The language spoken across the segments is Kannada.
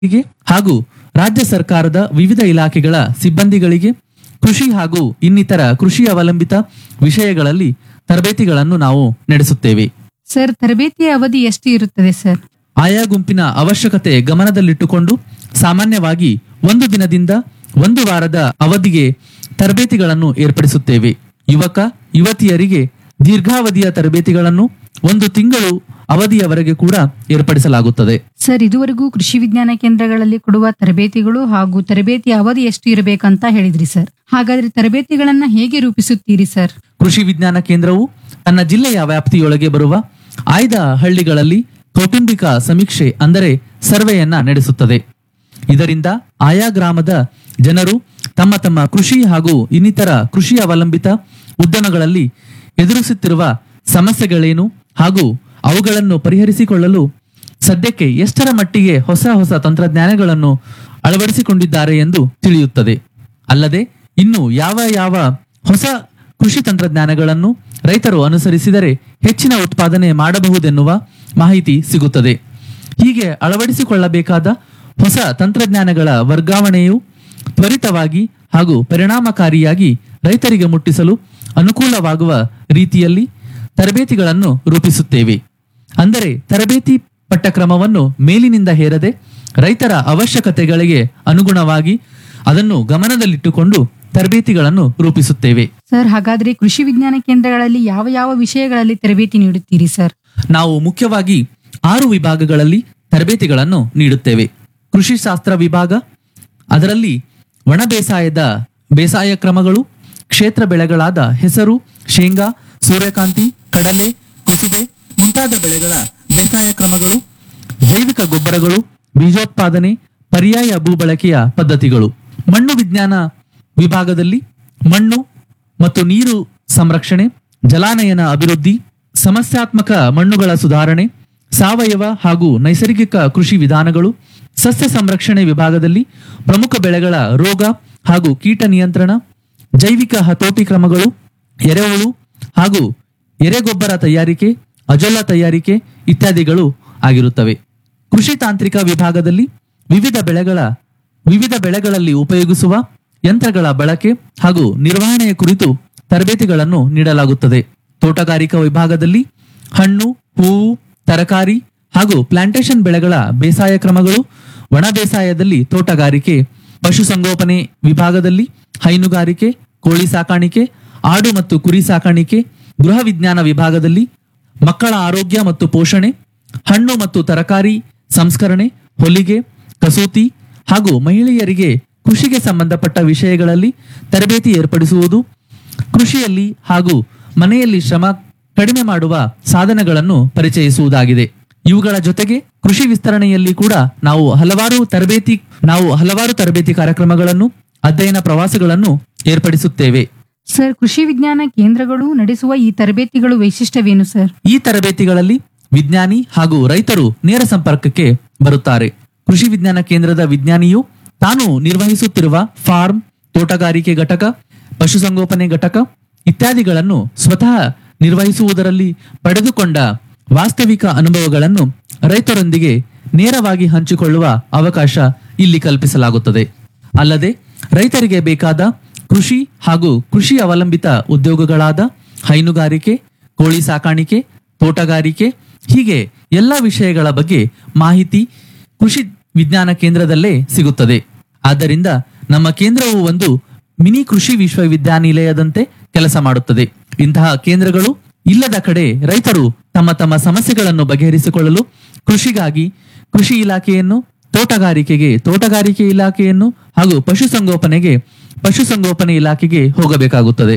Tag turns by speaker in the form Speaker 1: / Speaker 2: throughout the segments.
Speaker 1: ಗೆ ಹಾಗೂ ರಾಜ್ಯ ಸರ್ಕಾರದ ವಿವಿಧ ಇಲಾಖೆಗಳ ಸಿಬ್ಬಂದಿಗಳಿಗೆ ಕೃಷಿ ಹಾಗೂ ಇನ್ನಿತರ ಕೃಷಿ ಅವಲಂಬಿತ ವಿಷಯಗಳಲ್ಲಿ ತರಬೇತಿಗಳನ್ನು ನಾವು ನಡೆಸುತ್ತೇವೆ
Speaker 2: ಸರ್ ತರಬೇತಿಯ ಅವಧಿ ಎಷ್ಟು ಇರುತ್ತದೆ ಸರ್
Speaker 1: ಆಯಾ ಗುಂಪಿನ ಅವಶ್ಯಕತೆ ಗಮನದಲ್ಲಿಟ್ಟುಕೊಂಡು ಸಾಮಾನ್ಯವಾಗಿ ಒಂದು ದಿನದಿಂದ ಒಂದು ವಾರದ ಅವಧಿಗೆ ತರಬೇತಿಗಳನ್ನು ಏರ್ಪಡಿಸುತ್ತೇವೆ ಯುವಕ ಯುವತಿಯರಿಗೆ ದೀರ್ಘಾವಧಿಯ ತರಬೇತಿಗಳನ್ನು ಒಂದು ತಿಂಗಳು ಅವಧಿಯವರೆಗೆ ಕೂಡ ಏರ್ಪಡಿಸಲಾಗುತ್ತದೆ
Speaker 2: ಸರ್ ಇದುವರೆಗೂ ಕೃಷಿ ವಿಜ್ಞಾನ ಕೇಂದ್ರಗಳಲ್ಲಿ ಕೊಡುವ ತರಬೇತಿಗಳು ಹಾಗೂ ತರಬೇತಿಯ ಅವಧಿ ಎಷ್ಟು ಇರಬೇಕಂತ ಹೇಳಿದ್ರಿ ಸರ್ ಹಾಗಾದ್ರೆ ತರಬೇತಿಗಳನ್ನ ಹೇಗೆ ರೂಪಿಸುತ್ತೀರಿ ಸರ್
Speaker 1: ಕೃಷಿ ವಿಜ್ಞಾನ ಕೇಂದ್ರವು ತನ್ನ ಜಿಲ್ಲೆಯ ವ್ಯಾಪ್ತಿಯೊಳಗೆ ಬರುವ ಆಯ್ದ ಹಳ್ಳಿಗಳಲ್ಲಿ ಕೌಟುಂಬಿಕ ಸಮೀಕ್ಷೆ ಅಂದರೆ ಸರ್ವೆಯನ್ನ ನಡೆಸುತ್ತದೆ ಇದರಿಂದ ಆಯಾ ಗ್ರಾಮದ ಜನರು ತಮ್ಮ ತಮ್ಮ ಕೃಷಿ ಹಾಗೂ ಇನ್ನಿತರ ಕೃಷಿ ಅವಲಂಬಿತ ಉದ್ಯಮಗಳಲ್ಲಿ ಎದುರಿಸುತ್ತಿರುವ ಸಮಸ್ಯೆಗಳೇನು ಹಾಗೂ ಅವುಗಳನ್ನು ಪರಿಹರಿಸಿಕೊಳ್ಳಲು ಸದ್ಯಕ್ಕೆ ಎಷ್ಟರ ಮಟ್ಟಿಗೆ ಹೊಸ ಹೊಸ ತಂತ್ರಜ್ಞಾನಗಳನ್ನು ಅಳವಡಿಸಿಕೊಂಡಿದ್ದಾರೆ ಎಂದು ತಿಳಿಯುತ್ತದೆ ಅಲ್ಲದೆ ಇನ್ನು ಯಾವ ಯಾವ ಹೊಸ ಕೃಷಿ ತಂತ್ರಜ್ಞಾನಗಳನ್ನು ರೈತರು ಅನುಸರಿಸಿದರೆ ಹೆಚ್ಚಿನ ಉತ್ಪಾದನೆ ಮಾಡಬಹುದೆನ್ನುವ ಮಾಹಿತಿ ಸಿಗುತ್ತದೆ ಹೀಗೆ ಅಳವಡಿಸಿಕೊಳ್ಳಬೇಕಾದ ಹೊಸ ತಂತ್ರಜ್ಞಾನಗಳ ವರ್ಗಾವಣೆಯು ತ್ವರಿತವಾಗಿ ಹಾಗೂ ಪರಿಣಾಮಕಾರಿಯಾಗಿ ರೈತರಿಗೆ ಮುಟ್ಟಿಸಲು ಅನುಕೂಲವಾಗುವ ರೀತಿಯಲ್ಲಿ ತರಬೇತಿಗಳನ್ನು ರೂಪಿಸುತ್ತೇವೆ ಅಂದರೆ ತರಬೇತಿ ಪಠ್ಯಕ್ರಮವನ್ನು ಮೇಲಿನಿಂದ ಹೇರದೆ ರೈತರ ಅವಶ್ಯಕತೆಗಳಿಗೆ ಅನುಗುಣವಾಗಿ ಅದನ್ನು ಗಮನದಲ್ಲಿಟ್ಟುಕೊಂಡು ತರಬೇತಿಗಳನ್ನು ರೂಪಿಸುತ್ತೇವೆ
Speaker 2: ಸರ್ ಹಾಗಾದ್ರೆ ಕೃಷಿ ವಿಜ್ಞಾನ ಕೇಂದ್ರಗಳಲ್ಲಿ ಯಾವ ಯಾವ ವಿಷಯಗಳಲ್ಲಿ ತರಬೇತಿ ನೀಡುತ್ತೀರಿ ಸರ್
Speaker 1: ನಾವು ಮುಖ್ಯವಾಗಿ ಆರು ವಿಭಾಗಗಳಲ್ಲಿ ತರಬೇತಿಗಳನ್ನು ನೀಡುತ್ತೇವೆ ಕೃಷಿ ಶಾಸ್ತ್ರ ವಿಭಾಗ ಅದರಲ್ಲಿ ಒಣ ಬೇಸಾಯದ ಬೇಸಾಯ ಕ್ರಮಗಳು ಕ್ಷೇತ್ರ ಬೆಳೆಗಳಾದ ಹೆಸರು ಶೇಂಗಾ ಸೂರ್ಯಕಾಂತಿ ಕಡಲೆ ಕುಸುಬೆ ಮುಂತಾದ ಬೆಳೆಗಳ ಬೇಸಾಯ ಕ್ರಮಗಳು ಜೈವಿಕ ಗೊಬ್ಬರಗಳು ಬೀಜೋತ್ಪಾದನೆ ಪರ್ಯಾಯ ಭೂ ಬಳಕೆಯ ಪದ್ಧತಿಗಳು ಮಣ್ಣು ವಿಜ್ಞಾನ ವಿಭಾಗದಲ್ಲಿ ಮಣ್ಣು ಮತ್ತು ನೀರು ಸಂರಕ್ಷಣೆ ಜಲಾನಯನ ಅಭಿವೃದ್ಧಿ ಸಮಸ್ಯಾತ್ಮಕ ಮಣ್ಣುಗಳ ಸುಧಾರಣೆ ಸಾವಯವ ಹಾಗೂ ನೈಸರ್ಗಿಕ ಕೃಷಿ ವಿಧಾನಗಳು ಸಸ್ಯ ಸಂರಕ್ಷಣೆ ವಿಭಾಗದಲ್ಲಿ ಪ್ರಮುಖ ಬೆಳೆಗಳ ರೋಗ ಹಾಗೂ ಕೀಟ ನಿಯಂತ್ರಣ ಜೈವಿಕ ಹತೋಟಿ ಕ್ರಮಗಳು ಎರೆಹುಳು ಹಾಗೂ ಎರೆಗೊಬ್ಬರ ತಯಾರಿಕೆ ಅಜೋಲ ತಯಾರಿಕೆ ಇತ್ಯಾದಿಗಳು ಆಗಿರುತ್ತವೆ ಕೃಷಿ ತಾಂತ್ರಿಕ ವಿಭಾಗದಲ್ಲಿ ವಿವಿಧ ಬೆಳೆಗಳ ವಿವಿಧ ಬೆಳೆಗಳಲ್ಲಿ ಉಪಯೋಗಿಸುವ ಯಂತ್ರಗಳ ಬಳಕೆ ಹಾಗೂ ನಿರ್ವಹಣೆಯ ಕುರಿತು ತರಬೇತಿಗಳನ್ನು ನೀಡಲಾಗುತ್ತದೆ ತೋಟಗಾರಿಕಾ ವಿಭಾಗದಲ್ಲಿ ಹಣ್ಣು ಹೂವು ತರಕಾರಿ ಹಾಗೂ ಪ್ಲಾಂಟೇಶನ್ ಬೆಳೆಗಳ ಬೇಸಾಯ ಕ್ರಮಗಳು ಒಣ ಬೇಸಾಯದಲ್ಲಿ ತೋಟಗಾರಿಕೆ ಪಶುಸಂಗೋಪನೆ ವಿಭಾಗದಲ್ಲಿ ಹೈನುಗಾರಿಕೆ ಕೋಳಿ ಸಾಕಾಣಿಕೆ ಆಡು ಮತ್ತು ಕುರಿ ಸಾಕಾಣಿಕೆ ಗೃಹ ವಿಜ್ಞಾನ ವಿಭಾಗದಲ್ಲಿ ಮಕ್ಕಳ ಆರೋಗ್ಯ ಮತ್ತು ಪೋಷಣೆ ಹಣ್ಣು ಮತ್ತು ತರಕಾರಿ ಸಂಸ್ಕರಣೆ ಹೊಲಿಗೆ ಕಸೂತಿ ಹಾಗೂ ಮಹಿಳೆಯರಿಗೆ ಕೃಷಿಗೆ ಸಂಬಂಧಪಟ್ಟ ವಿಷಯಗಳಲ್ಲಿ ತರಬೇತಿ ಏರ್ಪಡಿಸುವುದು ಕೃಷಿಯಲ್ಲಿ ಹಾಗೂ ಮನೆಯಲ್ಲಿ ಶ್ರಮ ಕಡಿಮೆ ಮಾಡುವ ಸಾಧನಗಳನ್ನು ಪರಿಚಯಿಸುವುದಾಗಿದೆ ಇವುಗಳ ಜೊತೆಗೆ ಕೃಷಿ ವಿಸ್ತರಣೆಯಲ್ಲಿ ಕೂಡ ನಾವು ಹಲವಾರು ತರಬೇತಿ ನಾವು ಹಲವಾರು ತರಬೇತಿ ಕಾರ್ಯಕ್ರಮಗಳನ್ನು ಅಧ್ಯಯನ ಪ್ರವಾಸಗಳನ್ನು ಏರ್ಪಡಿಸುತ್ತೇವೆ
Speaker 2: ಸರ್ ಕೃಷಿ ವಿಜ್ಞಾನ ಕೇಂದ್ರಗಳು ನಡೆಸುವ ಈ ತರಬೇತಿಗಳು ವೈಶಿಷ್ಟ್ಯವೇನು ಸರ್
Speaker 1: ಈ ತರಬೇತಿಗಳಲ್ಲಿ ವಿಜ್ಞಾನಿ ಹಾಗೂ ರೈತರು ನೇರ ಸಂಪರ್ಕಕ್ಕೆ ಬರುತ್ತಾರೆ ಕೃಷಿ ವಿಜ್ಞಾನ ಕೇಂದ್ರದ ವಿಜ್ಞಾನಿಯು ತಾನು ನಿರ್ವಹಿಸುತ್ತಿರುವ ಫಾರ್ಮ್ ತೋಟಗಾರಿಕೆ ಘಟಕ ಪಶುಸಂಗೋಪನೆ ಘಟಕ ಇತ್ಯಾದಿಗಳನ್ನು ಸ್ವತಃ ನಿರ್ವಹಿಸುವುದರಲ್ಲಿ ಪಡೆದುಕೊಂಡ ವಾಸ್ತವಿಕ ಅನುಭವಗಳನ್ನು ರೈತರೊಂದಿಗೆ ನೇರವಾಗಿ ಹಂಚಿಕೊಳ್ಳುವ ಅವಕಾಶ ಇಲ್ಲಿ ಕಲ್ಪಿಸಲಾಗುತ್ತದೆ ಅಲ್ಲದೆ ರೈತರಿಗೆ ಬೇಕಾದ ಕೃಷಿ ಹಾಗೂ ಕೃಷಿ ಅವಲಂಬಿತ ಉದ್ಯೋಗಗಳಾದ ಹೈನುಗಾರಿಕೆ ಕೋಳಿ ಸಾಕಾಣಿಕೆ ತೋಟಗಾರಿಕೆ ಹೀಗೆ ಎಲ್ಲ ವಿಷಯಗಳ ಬಗ್ಗೆ ಮಾಹಿತಿ ಕೃಷಿ ವಿಜ್ಞಾನ ಕೇಂದ್ರದಲ್ಲೇ ಸಿಗುತ್ತದೆ ಆದ್ದರಿಂದ ನಮ್ಮ ಕೇಂದ್ರವು ಒಂದು ಮಿನಿ ಕೃಷಿ ವಿಶ್ವವಿದ್ಯಾನಿಲಯದಂತೆ ಕೆಲಸ ಮಾಡುತ್ತದೆ ಇಂತಹ ಕೇಂದ್ರಗಳು ಇಲ್ಲದ ಕಡೆ ರೈತರು ತಮ್ಮ ತಮ್ಮ ಸಮಸ್ಯೆಗಳನ್ನು ಬಗೆಹರಿಸಿಕೊಳ್ಳಲು ಕೃಷಿಗಾಗಿ ಕೃಷಿ ಇಲಾಖೆಯನ್ನು ತೋಟಗಾರಿಕೆಗೆ ತೋಟಗಾರಿಕೆ ಇಲಾಖೆಯನ್ನು ಹಾಗೂ ಪಶುಸಂಗೋಪನೆಗೆ ಪಶುಸಂಗೋಪನೆ ಇಲಾಖೆಗೆ ಹೋಗಬೇಕಾಗುತ್ತದೆ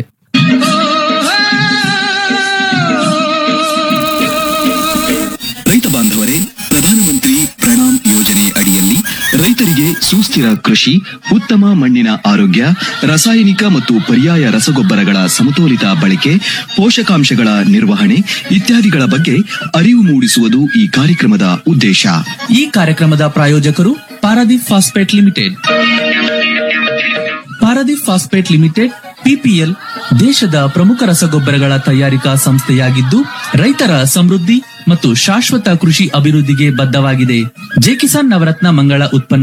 Speaker 3: ರೈತ ಬಾಂಧವರೇ ಪ್ರಧಾನಮಂತ್ರಿ ಪ್ರಣಾಮ್ ಯೋಜನೆ ಅಡಿಯಲ್ಲಿ ರೈತರಿಗೆ ಸುಸ್ಥಿರ ಕೃಷಿ ಉತ್ತಮ ಮಣ್ಣಿನ ಆರೋಗ್ಯ ರಾಸಾಯನಿಕ ಮತ್ತು ಪರ್ಯಾಯ ರಸಗೊಬ್ಬರಗಳ ಸಮತೋಲಿತ ಬಳಕೆ ಪೋಷಕಾಂಶಗಳ ನಿರ್ವಹಣೆ ಇತ್ಯಾದಿಗಳ ಬಗ್ಗೆ ಅರಿವು ಮೂಡಿಸುವುದು ಈ ಕಾರ್ಯಕ್ರಮದ ಉದ್ದೇಶ
Speaker 1: ಈ ಕಾರ್ಯಕ್ರಮದ ಪ್ರಾಯೋಜಕರು Paradeep phosphate limited Paradeep phosphate limited PPL ದೇಶದ ಪ್ರಮುಖ ರಸಗೊಬ್ಬರಗಳ ತಯಾರಿಕಾ ಸಂಸ್ಥೆಯಾಗಿದ್ದು ರೈತರ ಸಮೃದ್ಧಿ ಮತ್ತು ಶಾಶ್ವತ ಕೃಷಿ ಅಭಿವೃದ್ಧಿಗೆ ಬದ್ಧವಾಗಿದೆ ಜೆ ಕಿಸಾನ್ ನವರತ್ನ ಮಂಗಳ ಉತ್ಪನ್ನ